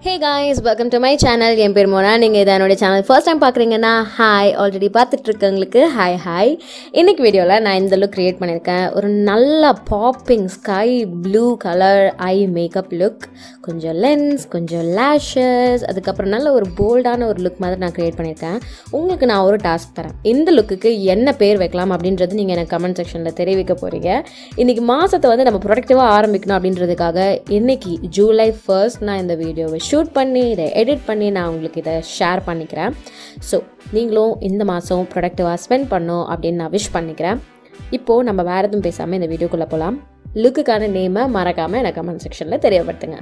hey guys welcome to my channel என் பேர் மோனா நீங்கள் இதை என்னோட சேனல் ஃபர்ஸ்ட் டைம் பார்க்குறீங்கன்னா ஹாய் ஆல்ரெடி பார்த்துட்டு இருக்கவங்களுக்கு ஹாய் ஹாய் இன்னைக்கு வீடியோவில் நான் இந்த லுக் க்ரியேட் பண்ணியிருக்கேன் ஒரு நல்ல popping sky blue colour eye makeup look கொஞ்சம் லென்ஸ் கொஞ்சம் லேஷஸ் அதுக்கப்புறம் நல்ல ஒரு போல்டான ஒரு லுக் மாதிரி நான் க்ரியேட் பண்ணியிருக்கேன் உங்களுக்கு நான் ஒரு டாஸ்க் தரேன் இந்த லுக்குக்கு என்ன பேர் வைக்கலாம் அப்படின்றது நீங்கள் எனக்கு கமெண்ட் செக்ஷனில் தெரிவிக்க போகிறீங்க இன்றைக்கி மாதத்தை வந்து நம்ம ப்ரொடக்டிவாக ஆரம்பிக்கணும் அப்படின்றதுக்காக இன்னைக்கு ஜூலை ஃபர்ஸ்ட் நான் இந்த வீடியோவை ஷூட் பண்ணி இதை எடிட் பண்ணி நான் உங்களுக்கு இதை ஷேர் பண்ணிக்கிறேன் ஸோ நீங்களும் இந்த மாதம் ப்ரொடக்டிவாக ஸ்பெண்ட் பண்ணும் அப்படின்னு நான் விஷ் பண்ணிக்கிறேன் இப்போது நம்ம வேறு எதுவும் பேசாமல் இந்த வீடியோக்குள்ளே போகலாம் லுக்குக்கான நேமை மறக்காமல் எனக்கு கமெண்ட் செக்ஷனில் தெரியப்படுத்துங்க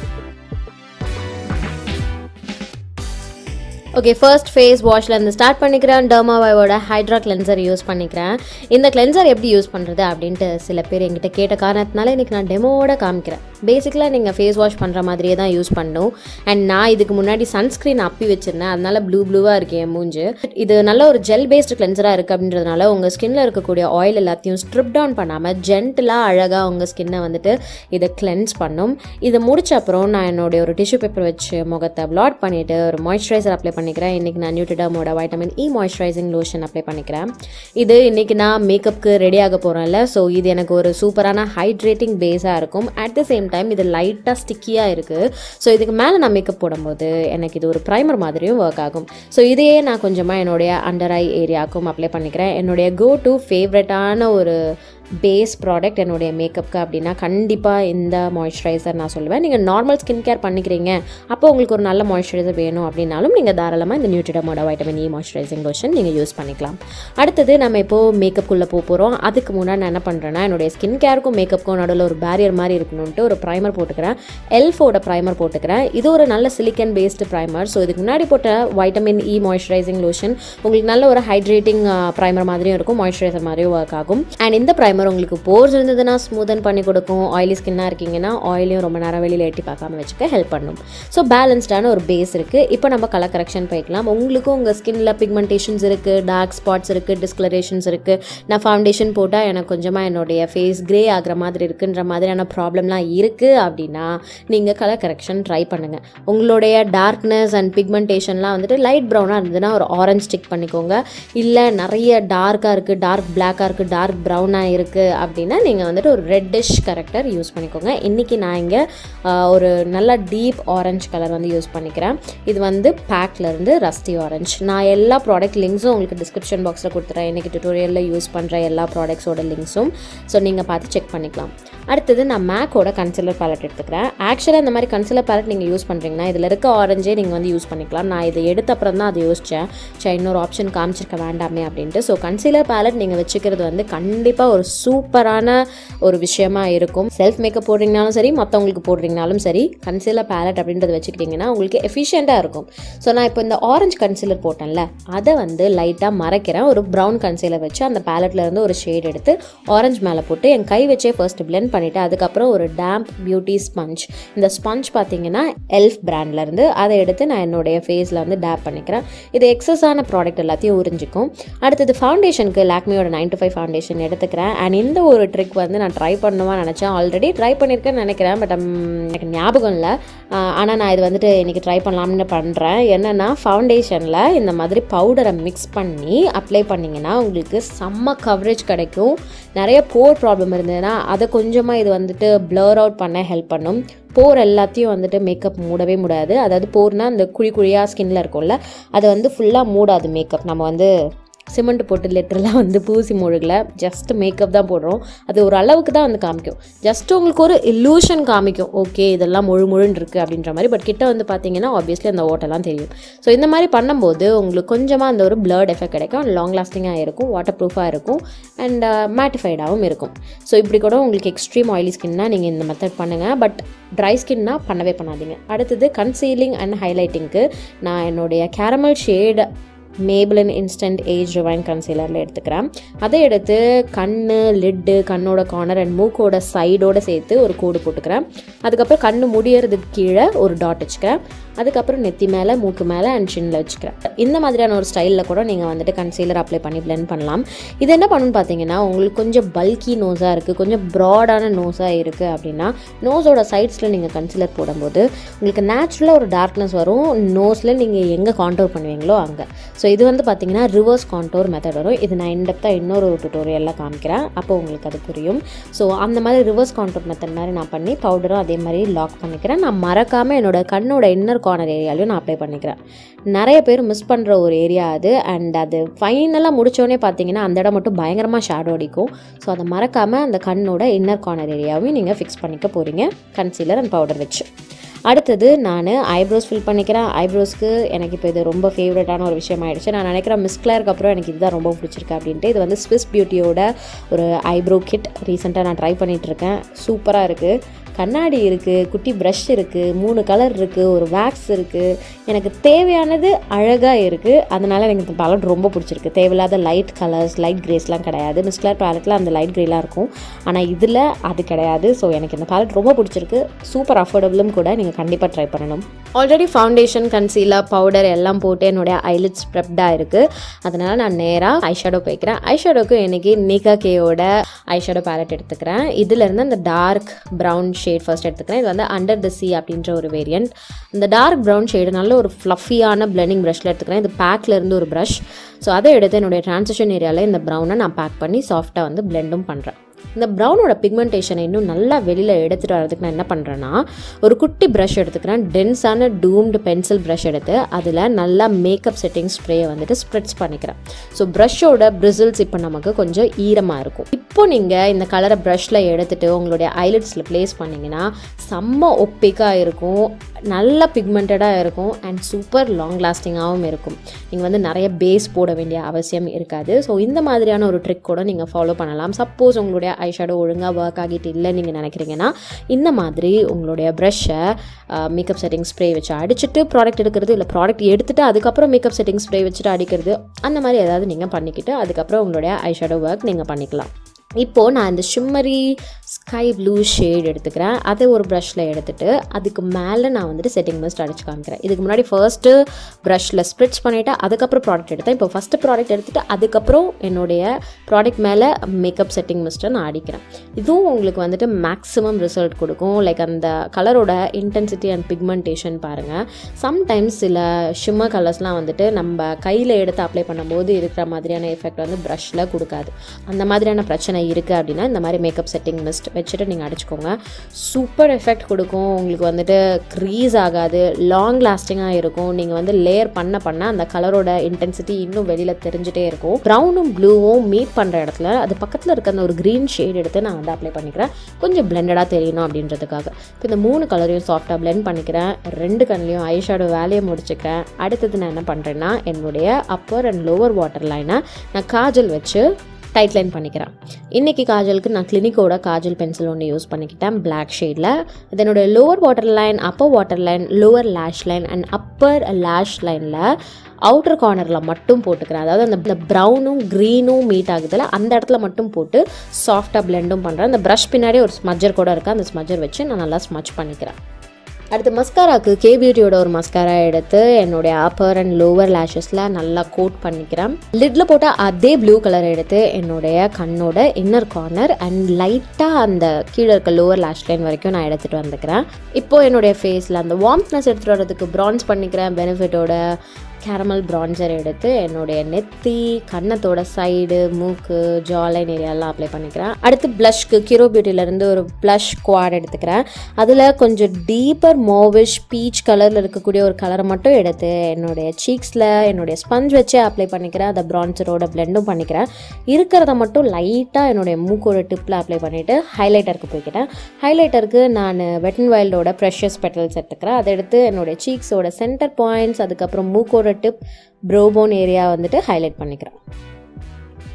ஓகே ஃபர்ஸ்ட் ஃபேஸ் வாஷில் இருந்து ஸ்டார்ட் பண்ணிக்கிறேன் டர்மாவாயோட ஹைட்ரா கிளென்சர் யூஸ் பண்ணிக்கிறேன் இந்த கிளென்சர் எப்படி யூஸ் பண்ணுறது அப்படின்ட்டு சில பேர் என்கிட்ட கேட்ட காரணத்தினால இன்றைக்கி நான் டெமோவோட காமிக்கிறேன் பேசிக்கலாக நீங்கள் ஃபேஸ் வாஷ் பண்ணுற மாதிரியே தான் யூஸ் பண்ணணும் அண்ட் நான் இதுக்கு முன்னாடி சன்ஸ்க்ரீன் அப்பி வச்சுருந்தேன் அதனால ப்ளூ ப்ளூவாக இருக்கு என் மூஞ்சு இது நல்ல ஒரு ஜெல் பேஸ்டு கிளென்சராக இருக்குது அப்படின்றதுனால உங்கள் ஸ்கின்ல இருக்கக்கூடிய ஆயில் எல்லாத்தையும் ஸ்ட்ரிப் டவுன் பண்ணாமல் ஜென்டலாக அழகாக உங்கள் ஸ்கின்னை வந்துட்டு இதை கிளென்ஸ் பண்ணும் இதை முடிச்ச அப்புறம் நான் என்னுடைய ஒரு டிஷ்யூ பேப்பர் வச்சு முகத்தை ப்ளாட் பண்ணிவிட்டு ஒரு மாய்ஸ்சரைசர் அப்ளை பண்ணிக்கிறேன் இன்றைக்கி நான் நியூட்ரிடமோட vitamin E moisturising lotion apply பண்ணிக்கிறேன் இது இன்றைக்கி நான் மேக்கப்புக்கு ரெடி ஆக போகிறேன்ல ஸோ இது எனக்கு ஒரு சூப்பரான ஹைட்ரேட்டிங் பேஸாக இருக்கும் அட் த சேம் டைம் இது லைட்டாக ஸ்டிக்கியாக இருக்குது ஸோ இதுக்கு மேலே நான் மேக்கப் போடும்போது எனக்கு இது ஒரு ப்ரைமர் மாதிரியும் ஒர்க் ஆகும் ஸோ இதையே நான் கொஞ்சமாக என்னுடைய அண்டர் ஐ ஏரியாவுக்கும் அப்ளை பண்ணிக்கிறேன் என்னுடைய கோ டு ஃபேவரட்டான ஒரு பேஸ் ப்ராடக்ட் என்னுடைய மேக்கப்புக்கு அப்படின்னா கண்டிப்பாக இந்த மாய்ஸ்சரைசர் நான் சொல்லுவேன் நீங்கள் நார்மல் ஸ்கின் கேர் பண்ணிக்கிறீங்க அப்போ உங்களுக்கு ஒரு நல்ல மாய்ஸ்சரைசர் வேணும் அப்படின்னாலும் நீங்கள் தாராளமாக இந்த நியூட்ரிடமோட வைட்டமின் இ மாய்ஸ்சரைசிங் லோஷன் நீங்கள் யூஸ் பண்ணிக்கலாம் அடுத்தது நம்ம இப்போது மேக்கப்புக்குள்ளே போக போகிறோம் அதுக்கு முன்னாடி நான் என்ன பண்ணுறேன்னா என்னுடைய ஸ்கின் கேருக்கும் மேக்கப்புக்கும் நடுவில் ஒரு பேரியர் மாதிரி இருக்கணும்ட்டு ஒரு ப்ரைமர் போட்டுக்கிறேன் எல்ஃபோட ப்ரைமர் போட்டுக்கிறேன் இது ஒரு நல்ல சிலிக்கன் பேஸ்டு ப்ரைமர் ஸோ இதுக்கு முன்னாடி போட்ட வைட்டமின் இ மாய்ஸ்சரைசிங் லோஷன் உங்களுக்கு நல்ல ஒரு ஹைட்ரேட்டிங் ப்ரைமர் மாதிரியும் இருக்கும் மாய்ஸ்சரைசர் மாதிரியும் ஒர்க் ஆகும் அண்ட் இந்த ப்ரைமர் உங்களுக்கு போர்ஸ் இருந்ததுன்னா ஸ்மூதன் பண்ணி கொடுக்கும் ஆயிலி ஸ்கின்னாக இருக்கீங்கன்னா ஆயிலையும் ரொம்ப நேரம் வெளியில் எட்டி பார்க்காம வச்சுக்க ஹெல்ப் பண்ணும் ஸோ பேலன்ஸ்டான ஒரு பேஸ் இருக்குது இப்போ நம்ம கலர் கரெக்ஷன் போய்க்கலாம் உங்களுக்கும் உங்கள் ஸ்கின்ல பிக்மெண்டேஷன்ஸ் இருக்குது டார்க் ஸ்பாட்ஸ் இருக்குது டிஸ்கலரேஷன்ஸ் இருக்குது நான் ஃபவுண்டேஷன் போட்டால் எனக்கு கொஞ்சமாக என்னுடைய ஃபேஸ் க்ரே ஆகிற மாதிரி இருக்குன்ற மாதிரியான ப்ராப்ளம்லாம் இருக்குது அப்படின்னா நீங்கள் கலர் கரெக்ஷன் ட்ரை பண்ணுங்கள் உங்களுடைய டார்க்னஸ் அண்ட் பிக்மெண்டேஷன்லாம் வந்துட்டு லைட் ப்ரௌனாக இருந்ததுன்னா ஒரு ஆரஞ்ச் ஸ்டிக் பண்ணிக்கோங்க இல்லை நிறைய டார்க்காக இருக்குது டார்க் பிளாக்காக இருக்குது டார்க் ப்ரௌனாக இருக்குது அப்படின்னா நீங்கள் வந்துட்டு ஒரு ரெட்டிஷ் கரெக்டர் யூஸ் பண்ணிக்கோங்க இன்றைக்கி நான் இங்கே ஒரு நல்ல டீப் ஆரஞ்ச் கலர் வந்து யூஸ் பண்ணிக்கிறேன் இது வந்து பேக்லேருந்து ரஸ்டி ஆரஞ்ச் நான் எல்லா ப்ராடக்ட் லிங்க்ஸும் உங்களுக்கு டிஸ்கிரிப்ஷன் பாக்ஸில் கொடுத்துறேன் இன்றைக்கி டுட்டோரியலில் யூஸ் பண்ணுற எல்லா ப்ராடக்ட்ஸோட லிங்க்ஸும் ஸோ நீங்கள் பார்த்து செக் பண்ணிக்கலாம் அடுத்தது நான் மேக்கோட கன்சிலர் பேலட் எடுத்துக்கிறேன் ஆக்சுவலாக இந்த மாதிரி கன்சிலர் பேலட் நீங்கள் யூஸ் பண்ணுறீங்கன்னா இதில் இருக்க ஆரஞ்சே நீங்கள் வந்து யூஸ் பண்ணிக்கலாம் நான் இதை எடுத்த அப்புறம் தான் அதை யோசித்தேன் சரி இன்னொரு ஆப்ஷன் காமிச்சிருக்க வேண்டாமே அப்படின்ட்டு ஸோ கன்சிலர் பேலட் நீங்கள் வச்சுக்கிறது வந்து கண்டிப்பாக ஒரு சூப்பரான ஒரு விஷயமா இருக்கும் செல்ஃப் மேக்கப் போடுறீங்கனாலும் சரி மற்றவங்களுக்கு போடுறீங்கனாலும் சரி கன்சிலர் பேலட் அப்படின்றத வச்சுக்கிட்டிங்கன்னா உங்களுக்கு எஃபிஷியண்ட்டாக இருக்கும் ஸோ நான் இப்போ இந்த ஆரஞ்சு கன்சிலர் போட்டேன்ல அதை வந்து லைட்டாக மறைக்கிறேன் ஒரு ப்ரௌன் கன்சிலர் வச்சு அந்த பேலட்ல இருந்து ஒரு ஷேட் எடுத்து ஆரஞ்சு மேலே போட்டு என் கை வச்சே ஃபர்ஸ்ட் பிளெண்ட் பண்ணிவிட்டு அதுக்கப்புறம் ஒரு டேம்ப் பியூட்டி ஸ்பஞ்ச் இந்த ஸ்பஞ்ச் பார்த்தீங்கன்னா எல்ஃப் பிராண்ட்லேருந்து அதை எடுத்து நான் என்னுடைய ஃபேஸில் வந்து டேப் பண்ணிக்கிறேன் இது எக்ஸஸான ப்ராடக்ட் எல்லாத்தையும் உறிஞ்சிக்கும் அடுத்தது ஃபவுண்டேஷனுக்கு லாக்மியோட நைன் டு ஃபைவ் ஃபவுண்டேஷன் எடுத்துக்கிறேன் அண்ட் இந்த ஒரு ட்ரிக் வந்து நான் ட்ரை பண்ணுவான்னு நினச்சேன் ஆல்ரெடி ட்ரை பண்ணியிருக்கேன்னு நினைக்கிறேன் பட் எனக்கு ஞாபகம் இல்லை ஆனால் நான் இது வந்துட்டு இன்றைக்கி ட்ரை பண்ணலாம்னு பண்ணுறேன் என்னென்னா ஃபவுண்டேஷனில் இந்த மாதிரி பவுடரை மிக்ஸ் பண்ணி அப்ளை பண்ணிங்கன்னா உங்களுக்கு செம்ம கவரேஜ் கிடைக்கும் நிறைய போர் ப்ராப்ளம் இருந்ததுன்னா அதை கொஞ்சமாக இது வந்துட்டு ப்ளர் அவுட் பண்ண ஹெல்ப் பண்ணும் போர் எல்லாத்தையும் வந்துட்டு மேக்கப் மூடவே மூடாது அதாவது போர்னால் அந்த குழி குழியாக ஸ்கின்ல இருக்கும்ல அதை வந்து ஃபுல்லாக மூடாது மேக்கப் நம்ம வந்து சிமெண்ட் போட்டு லிட்டரெலாம் வந்து பூசி முழுகல ஜஸ்ட் மேக்கப் தான் போடுறோம் அது ஒரு அளவுக்கு தான் வந்து காமிக்கும் ஜஸ்ட் உங்களுக்கு ஒரு இல்லூஷன் காமிக்கும் ஓகே இதெல்லாம் முழு முழுன்னு இருக்குது அப்படின்ற மாதிரி பட் கிட்ட வந்து பார்த்தீங்கன்னா ஆப்வியஸ்லி அந்த ஓட்டெல்லாம் தெரியும் ஸோ இந்த மாதிரி பண்ணும்போது உங்களுக்கு கொஞ்சமாக அந்த ஒரு பிளட் எஃபெக்ட் கிடைக்கும் லாங் லாஸ்டிங்காக இருக்கும் வாட்டர் ப்ரூஃபாக இருக்கும் அண்ட் மேட்டிஃபைடாகவும் இருக்கும் ஸோ இப்படி கூட உங்களுக்கு எக்ஸ்ட்ரீம் ஆயிலி ஸ்கின்னா நீங்கள் இந்த மெத்தட் பண்ணுங்கள் பட் ட்ரை ஸ்கின்னா பண்ணவே பண்ணாதீங்க அடுத்தது கன்சீலிங் அண்ட் ஹைலைட்டிங்க்கு நான் என்னுடைய caramel shade Maybelline instant age rewind கன்சீலரில் எடுத்துக்கிறேன் அதை எடுத்து கண் லிட்டு கண்ணோட கார்னர் அண்ட் மூக்கோட சைடோட சேர்த்து ஒரு கோடு போட்டுக்கிறேன் அதுக்கப்புறம் கண் முடியறதுக்கு கீழே ஒரு டாட் வச்சுக்கிறேன் அதுக்கப்புறம் நெத்தி மேலே மூக்கு மேலே அண்ட் ஷின்னில் வச்சுக்கிறேன் இந்த மாதிரியான ஒரு ஸ்டைலில் கூட நீங்கள் வந்துட்டு கன்சீலர் அப்ளை பண்ணி blend பண்ணலாம் இது என்ன பண்ணுன்னு பார்த்தீங்கன்னா உங்களுக்கு கொஞ்சம் பல்கி நோஸாக இருக்குது கொஞ்சம் ப்ராடான நோஸாக இருக்குது அப்படின்னா நோஸோட சைட்ஸில் நீங்கள் கன்சீலர் போடும்போது உங்களுக்கு நேச்சுரலாக ஒரு டார்க்னஸ் வரும் நோஸில் நீங்கள் எங்கே காண்டோர் பண்ணுவீங்களோ அங்கே ஸோ இது வந்து பார்த்தீங்கன்னா ரிவர்ஸ் காண்டோர் மெத்தட் வரும் இது நான் இன்டெப்த்தாக இன்னொரு ஒரு டுட்டோரியலில் காமிக்கிறேன் அப்போ உங்களுக்கு அது புரியும் ஸோ அந்த மாதிரி ரிவர்ஸ் காண்டோர் மெத்தட் மாதிரி நான் பண்ணி பவுடரும் அதே மாதிரி லாக் பண்ணிக்கிறேன் நான் மறக்காமல் என்னோட கண்ணோட இன்னர் கார்னர் ஏரியாலையும் நான் அப்ளை பண்ணிக்கிறேன் நிறைய பேர் மிஸ் பண்ணுற ஒரு ஏரியா அது அண்ட் அது ஃபைனலாக முடித்தோடனே பார்த்தீங்கன்னா அந்த இடம் மட்டும் பயங்கரமாக ஷேடோ அடிக்கும் ஸோ அதை மறக்காமல் அந்த கண்ணோட இன்னர் கார்னர் ஏரியாவையும் நீங்கள் ஃபிக்ஸ் பண்ணிக்க போகிறீங்க கன்சீலர் அண்ட் பவுடர் வச்சு அடுத்தது நான் ஐப்ரோஸ் ஃபில் பண்ணிக்கிறேன் ஐப்ரோஸ்க்கு எனக்கு இப்போ இது ரொம்ப ஃபேவரட்டான ஒரு விஷயம் ஆயிடுச்சு நான் நினைக்கிறேன் மிஸ் கிளருக்கு அப்புறம் எனக்கு இதுதான் ரொம்ப பிடிச்சிருக்கு அப்படின்ட்டு இது வந்து ஸ்விஸ் பியூட்டியோட ஒரு ஐப்ரோ கிட் ரீசெண்டாக நான் ட்ரை பண்ணிகிட்டு இருக்கேன் சூப்பராக இருக்குது கண்ணாடி இருக்குது குட்டி ப்ரஷ் இருக்குது மூணு கலர் இருக்குது ஒரு வேக்ஸ் இருக்குது எனக்கு தேவையானது அழகாக இருக்குது அதனால் எனக்கு இந்த பேலட் ரொம்ப பிடிச்சிருக்கு தேவையில்லாத லைட் கலர்ஸ் லைட் கிரேஸ்லாம் கிடையாது மிஸ் கலர் பேலட்டில் அந்த லைட் கிரேலாம் இருக்கும் ஆனால் இதில் அது கிடையாது ஸோ எனக்கு இந்த பேலட் ரொம்ப பிடிச்சிருக்கு சூப்பர் அஃபோர்டபுளும் கூட நீங்கள் கண்டிப்பாக ட்ரை பண்ணணும் ஆல்ரெடி ஃபவுண்டேஷன் கன்சீலர் பவுடர் எல்லாம் போட்டு என்னுடைய ஐலிட்ஸ் ப்ரெப்டாக இருக்குது அதனால் நான் நேராக ஐஷேடோ போய்க்கிறேன் ஐஷேடோக்கு இன்னைக்கு நிகா கேயோட ஐஷேடோ பேலட் எடுத்துக்கிறேன் இதுலேருந்து அந்த டார்க் ப்ரௌன் ஷேட் ஃபர்ஸ்ட் எடுத்துக்கிறேன் இது வந்து அண்டர் த சி அப்படின்ற ஒரு வேரியண்ட் இந்த டார்க் ப்ரௌன் ஷேடு நல்ல ஒரு ஃப்ளஃபியான பிளெண்டிங் ப்ரஷில் எடுத்துக்கிறேன் இது பேக்கில் இருந்து ஒரு ப்ரஷ் ஸோ அதை எடுத்து என்னுடைய ட்ரான்சிஷன் ஏரியாவில் இந்த ப்ரௌனை நான் பேக் பண்ணி சாஃப்டாக வந்து பிளெண்டும் பண்ணுறேன் இந்த ப்ரௌனோட பிக்மெண்டேஷனை இன்னும் நல்லா வெளியில் எடுத்துகிட்டு வரதுக்கு நான் என்ன பண்ணுறேன்னா ஒரு குட்டி ப்ரஷ் எடுத்துக்கிறேன் டென்ஸான டூம்டு பென்சில் ப்ரஷ் எடுத்து அதில் நல்லா மேக்கப் செட்டிங் ஸ்ப்ரேயை வந்துட்டு ஸ்ப்ரெட்ஸ் பண்ணிக்கிறேன் ஸோ ப்ரஷ்ஷோட பிரிசில்ஸ் இப்போ நமக்கு கொஞ்சம் ஈரமாக இருக்கும் இப்போ நீங்கள் இந்த கலரை ப்ரஷ்ஷில் எடுத்துகிட்டு உங்களுடைய ஐலிட்ஸில் ப்ளேஸ் பண்ணிங்கன்னா செம்ம ஒப்பிக்காக இருக்கும் நல்ல பிக்மெண்டடாக இருக்கும் அண்ட் சூப்பர் லாங் லாஸ்டிங்காகவும் இருக்கும் நீங்கள் வந்து நிறைய பேஸ் போட வேண்டிய அவசியம் இருக்காது ஸோ இந்த மாதிரியான ஒரு ட்ரிக் கூட நீங்கள் ஃபாலோ பண்ணலாம் சப்போஸ் உங்களுடைய ஐஷேடோ ஒழுங்காக ஒர்க் ஆகிட்டு இல்லை நீங்கள் நினைக்கிறீங்கன்னா இந்த மாதிரி உங்களுடைய ப்ரஷ்ஷை மேக்கப் செட்டிங் ஸ்ப்ரே வச்சு அடிச்சுட்டு ப்ராடக்ட் எடுக்கிறது இல்லை ப்ராடக்ட் எடுத்துட்டு அதுக்கப்புறம் மேக்கப் செட்டிங் ஸ்ப்ரே வச்சுட்டு அடிக்கிறது அந்த மாதிரி ஏதாவது நீங்கள் பண்ணிக்கிட்டு அதுக்கப்புறம் உங்களுடைய ஐஷேடோ ஒர்க் நீங்கள் பண்ணிக்கலாம் இப்போது நான் இந்த ஷிம்மரி ஸ்கை ப்ளூ ஷேட் எடுத்துக்கிறேன் அதை ஒரு ப்ரஷில் எடுத்துகிட்டு அதுக்கு மேலே நான் வந்துட்டு செட்டிங் மிஸ்ட் அடிச்சு காமிக்கிறேன் இதுக்கு முன்னாடி ஃபர்ஸ்ட்டு ப்ரஷில் ஸ்ப்ரிட்ச் பண்ணிவிட்டு அதுக்கப்புறம் ப்ராடக்ட் எடுத்தேன் இப்போ ஃபஸ்ட்டு ப்ராடக்ட் எடுத்துகிட்டு அதுக்கப்புறம் என்னுடைய ப்ராடக்ட் மேலே மேக்கப் செட்டிங் மிஸ்ட்டை நான் அடிக்கிறேன் இதுவும் உங்களுக்கு வந்துட்டு மேக்ஸிமம் ரிசல்ட் கொடுக்கும் லைக் அந்த கலரோட இன்டென்சிட்டி அண்ட் பிக்மெண்டேஷன் பாருங்கள் சம்டைம்ஸ் சில ஷிம்மர் கலர்ஸ்லாம் வந்துட்டு நம்ம கையில் எடுத்து அப்ளை பண்ணும்போது இருக்கிற மாதிரியான எஃபெக்ட் வந்து ப்ரஷில் கொடுக்காது அந்த மாதிரியான பிரச்சனை இருக்குது அப்படின்னா இந்த மாதிரி மேக்கப் செட்டிங் மிஸ்ட் வச்சுட்டு நீங்கள் அடிச்சுக்கோங்க சூப்பர் எஃபெக்ட் கொடுக்கும் உங்களுக்கு வந்துட்டு க்ரீஸ் ஆகாது லாங் லாஸ்டிங்காக இருக்கும் நீங்கள் வந்து லேயர் பண்ண பண்ண அந்த கலரோட இன்டென்சிட்டி இன்னும் வெளியில் தெரிஞ்சுட்டே இருக்கும் ப்ரௌனும் ப்ளூவும் மீட் பண்ணுற இடத்துல அது பக்கத்தில் இருக்க அந்த ஒரு க்ரீன் ஷேட் எடுத்து நான் வந்து அப்ளை பண்ணிக்கிறேன் கொஞ்சம் பிளெண்டடாக தெரியணும் அப்படின்றதுக்காக இப்போ இந்த மூணு கலரையும் சாஃப்டாக பிளெண்ட் பண்ணிக்கிறேன் ரெண்டு கண்ணிலையும் ஐஷேடோ வேலையை முடிச்சுக்கிறேன் அடுத்தது நான் என்ன பண்ணுறேன்னா என்னுடைய அப்பர் அண்ட் லோவர் வாட்டர் லைனை நான் காஜல் வச்சு டைட் லைன் பண்ணிக்கிறேன் இன்றைக்கி காஜலுக்கு நான் கிளினிக்கோட காஜல் பென்சில் ஒன்று யூஸ் பண்ணிக்கிட்டேன் பிளாக் ஷேடில் இதனுடைய lower water line upper water line lower lash line and upper lash லைனில் அவுட்டர் கார்னரில் மட்டும் போட்டுக்கிறேன் அதாவது அந்த இந்த ப்ரௌனும் க்ரீனும் மீட் ஆகுதுல அந்த இடத்துல மட்டும் போட்டு சாஃப்டாக பிளெண்டும் பண்ணுறேன் அந்த ப்ரஷ் பின்னாடி ஒரு ஸ்மஜர் கூட இருக்குது அந்த ஸ்மஜர் வச்சு நான் நல்லா ஸ்மச் பண்ணிக்கிறேன் அடுத்து மஸ்காராக்கு கே பியூட்டியோட ஒரு மஸ்காரா எடுத்து என்னுடைய அப்பர் அண்ட் லோவர் லேஷஸில் நல்லா கோட் பண்ணிக்கிறேன் லிட்டில் போட்ட அதே ப்ளூ கலர் எடுத்து என்னுடைய கண்ணோட இன்னர் கார்னர் அண்ட் லைட்டாக அந்த கீழே இருக்க லோவர் லேஷ் லைன் வரைக்கும் நான் எடுத்துகிட்டு வந்துக்கிறேன் இப்போது என்னுடைய ஃபேஸில் அந்த வார்ம்த்னஸ் எடுத்துகிட்டு வரதுக்கு ப்ரான்ஸ் பண்ணிக்கிறேன் பெனிஃபிட்டோட கேரமல் ப்ரான்சர் எடுத்து என்னுடைய நெத்தி கன்னத்தோட சைடு மூக்கு ஜாலைன் ஏரியாலாம் அப்ளை பண்ணிக்கிறேன் அடுத்து ப்ளஷ்க்கு கிரோ பியூட்டிலேருந்து ஒரு ப்ளஷ் குவாட் எடுத்துக்கிறேன் அதில் கொஞ்சம் டீப்பர் மோவிஷ் பீச் கலரில் இருக்கக்கூடிய ஒரு கலரை மட்டும் எடுத்து என்னுடைய சீக்ஸில் என்னுடைய ஸ்பஞ்ச் வச்சே அப்ளை பண்ணிக்கிறேன் அதை ப்ரான்சரோட பிளெண்டும் பண்ணிக்கிறேன் இருக்கிறத மட்டும் லைட்டாக என்னுடைய மூக்கோட டிப்பில் அப்ளை பண்ணிவிட்டு ஹைலைட்டருக்கு போய்க்கிட்டேன் ஹைலைட்டருக்கு நான் வெட் அண்ட் வைல்டோட ப்ரெஷஸ் பெட்டல்ஸ் எடுத்துக்கிறேன் அதை எடுத்து என்னுடைய சீக்ஸோட சென்டர் பாயிண்ட்ஸ் அதுக்கப்புறம் மூக்கோட டிப் ப்ரோபோன் ஏரியா வந்துட்டு ஹைலைட் பண்ணிக்கிறேன்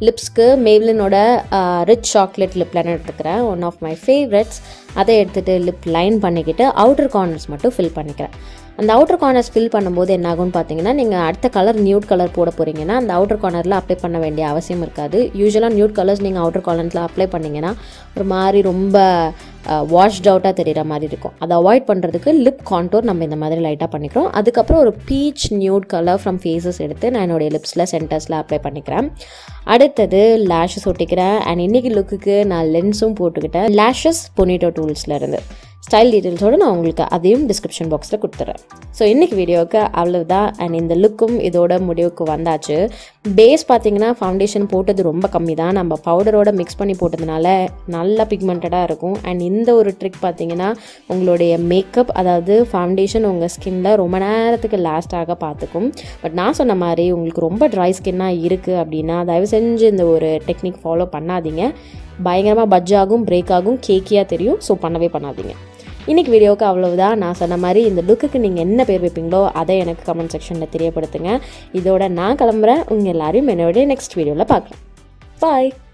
லிப்ஸ்க்கு மேவ்லினோட ரிச் சாக்லேட் லிப் லைனர் எடுத்துக்கிறேன் ஒன் ஆஃப் மை ஃபேவரட்ஸ் அதை எடுத்துகிட்டு லிப் லைன் பண்ணிக்கிட்டு அவுட்டர் கார்னர்ஸ் மட்டும் ஃபில் பண்ணிக்கிறேன் அந்த அவுட்டர் கார்னர்ஸ் ஃபில் பண்ணும்போது என்ன ஆகும்னு பார்த்தீங்கன்னா நீங்கள் அடுத்த கலர் நியூட் கலர் போட போகிறீங்கன்னா அந்த அவுட்டர் கார்னரில் அப்ளை பண்ண வேண்டிய அவசியம் இருக்காது யூஸ்வலாக நியூட் கலர்ஸ் நீங்கள் அவுட்டர் கார்னரில் அப்ளை பண்ணிங்கன்னா ஒரு மாதிரி ரொம்ப வாஷ்ட் அவுட்டாக தெரிகிற மாதிரி இருக்கும் அதை அவாய்ட் பண்ணுறதுக்கு லிப் கான்டோர் நம்ம இந்த மாதிரி லைட்டாக பண்ணிக்கிறோம் அதுக்கப்புறம் ஒரு peach nude colour from Faces எடுத்து நான் என்னுடைய லிப்ஸில் சென்டர்ஸில் அப்ளை பண்ணிக்கிறேன் அடுத்தது லேஷஸ் ஒட்டிக்கிறேன் அண்ட் இன்றைக்கி லுக்குக்கு நான் லென்ஸும் போட்டுக்கிட்டேன் லேஷஸ் பொனிட்டோ டூல்ஸில் இருந்து ஸ்டைல் டீட்டெயில்ஸோடு நான் உங்களுக்கு அதையும் டிஸ்கிரிப்ஷன் பாக்ஸில் கொடுத்துட்றேன் ஸோ இன்றைக்கி வீடியோவுக்கு அவ்வளவுதான் அண்ட் இந்த லுக்கும் இதோட முடிவுக்கு வந்தாச்சு பேஸ் பார்த்தீங்கன்னா ஃபவுண்டேஷன் போட்டது ரொம்ப கம்மி தான் நம்ம பவுடரோட மிக்ஸ் பண்ணி போட்டதுனால நல்லா பிக்மெண்டடாக இருக்கும் அண்ட் இந்த ஒரு ட்ரிக் பார்த்தீங்கன்னா உங்களுடைய மேக்கப் அதாவது ஃபவுண்டேஷன் உங்கள் ஸ்கின்ல ரொம்ப நேரத்துக்கு லாஸ்ட் ஆக பார்த்துக்கும் பட் நான் சொன்ன மாதிரி உங்களுக்கு ரொம்ப ட்ரை ஸ்கின்னாக இருக்குது அப்படின்னா தயவு செஞ்சு இந்த ஒரு டெக்னிக் ஃபாலோ பண்ணாதீங்க பயங்கரமாக பட்ஜ் ஆகும் பிரேக் ஆகும் கேக்கியாக தெரியும் ஸோ பண்ணவே பண்ணாதீங்க இன்றைக்கி வீடியோவுக்கு அவ்வளவுதான் நான் சொன்ன மாதிரி இந்த லுக்குக்கு நீங்கள் என்ன பேர் வைப்பீங்களோ அதை எனக்கு கமெண்ட் செக்ஷனில் தெரியப்படுத்துங்க இதோட நான் கிளம்புறேன் உங்கள் எல்லாரையும் என்னுடைய நெக்ஸ்ட் வீடியோவில் பார்க்கலாம் பாய்